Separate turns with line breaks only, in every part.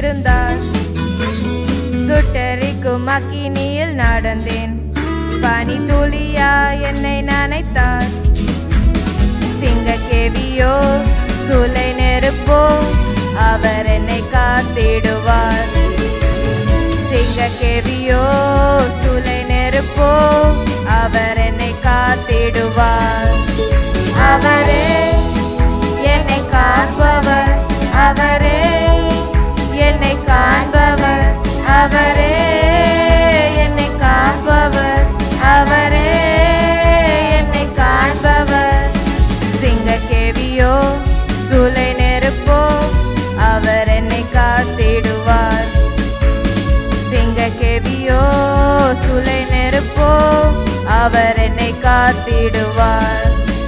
இருந்தார் சுட்டரிக்கும் அக்கினியில் நடந்தேன் பனி துளியா என்னை நனைத்தார் சிங்க கேவியோ சூளை நெருப்போ அவர் என்னை காத்திடுவார் சிங்க கேவியோ சூளை நெருப்போ அவர் என்னை காத்திடுவார் அவரே என்னை காண்பவர் அவரே என்னை காண்பவர் அவரே என்னை காண்பவர் அவரே என்னை காண்பவர் சிங்க கேவியோ சூளை நெருப்போ அவர் என்னை காத்திடுவார் சிங்க கேவியோ சூளை நெருப்போ அவர் என்னை காத்திடுவார்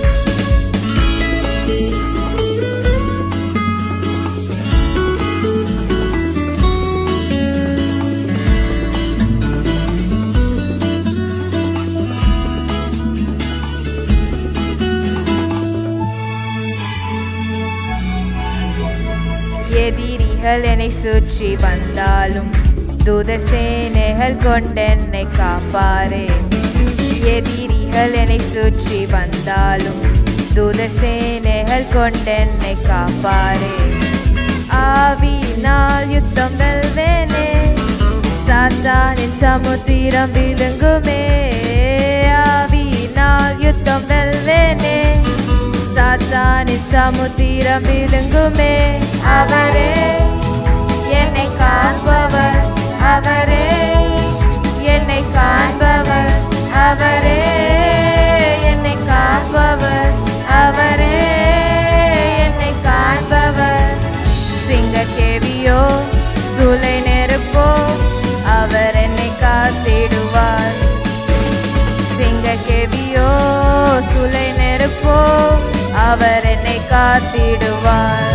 எதிரிகள் என்னை சுற்றி வந்தாலும் தூதர் சேனைகள் கொண்டென்னை காப்பாரே எதிரிகள் என்னை சுற்றி வந்தாலும் தூதர் சேனைகள் கொண்டென்னை காப்பாரே ஆவியினால் யுத்தம் வெல்வேனே சாத்தானின் சமுத்திரம் விழுங்குமே ஆவியினால் யுத்தம் வெல்வேனே சாத்தானின் சமுத்திரம் விழுங்குமே அவரே என்னை காண்பவர் அவரே என்னை காண்பவர் அவரே என்னை காண்பவர் அவரே என்னை காண்பவர் சிங்க கேவியோ சூளை நெருப்போ அவர் என்னை காத்திடுவார் சிங்க கேவியோ சூளை நெருப்போ அவர் என்னை காத்திடுவார்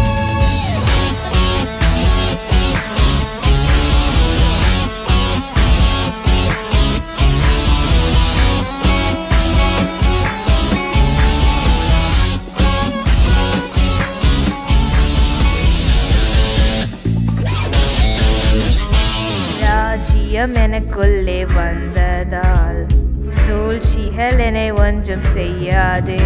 ராஜ்யம் எனக்குள்ளே வந்ததால் சூழ்ச்சிகள் என்னை ஒன்றும் செய்யாதே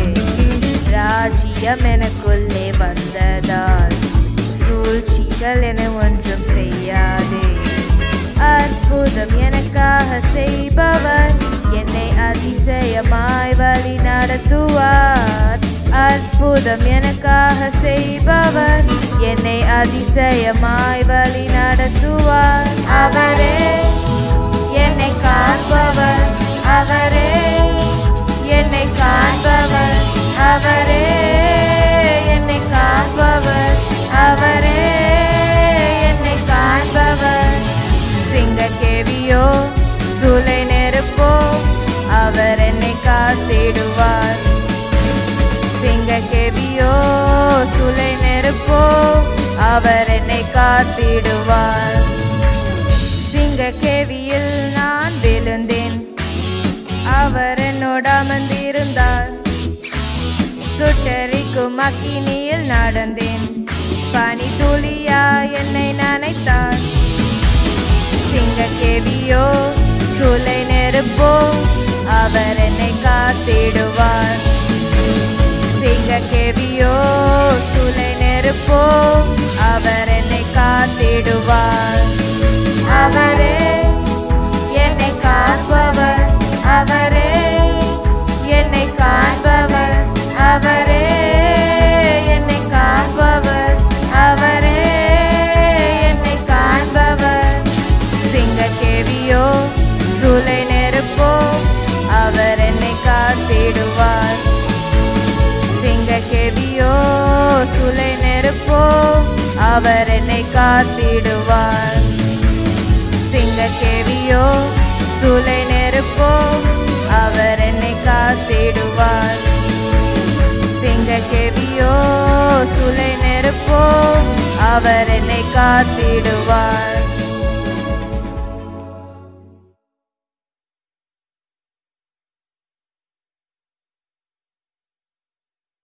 ராஜ்யம் எனக்குள்ளே வந்ததால் சூழ்ச்சிகள் என ஒன்றும் செய்யாதே அற்புதம் எனக்காக செய்பவர் என்னை அதிசயமாய் வழி நடத்துவார் அற்புதம் எனக்காக செய்பவர் என்னை அதிசயமாய் வழி நடத்துவார் அவரே என்னை காண்பவர் அவரே என்னை காண்பவர் அவரே என்னை காண்பவர் அவரே என்னை காண்பவர் சிங்க கேவியோ சூளை நெருப்போ அவர் என்னை காத்திடுவார் சிங்க கேவியோ சூளை நெருப்போ அவர் என்னை காத்திடுவார் சிங்க கேவியில் நான் விழுந்தேன் அவர் என்னோட அமர்ந்திருந்தார் சுட்டரிக்கும் அக்கினியில் நடந்தேன் பனி துளியா என்னை நனைத்தார் சிங்க கேவியோ சூளை நெருப்போ அவர் என்னை காத்திடுவார் சிங்க கேவியோ சூளை நெருப்போ அவர் என்னை காத்திடுவார் அவரே என்னை காண்பவர் அவரே என்னை காண்பவர் அவரே என்னை காண்பவர் அவரே என்னை காண்பவர் சிங்க கேவியோ சூளை நெருப்போ அவர் என்னை காத்திடுவார் சிங்க கேவியோ சூளை நெருப்போ அவர் என்னை காத்திடுவார் சிங்க கேவியோ சூளை நெருப்போ அவர் என்னை காத்திடுவார் சிங்க கேவியோ சூளை நெருப்போ அவர் என்னை காத்திடுவார்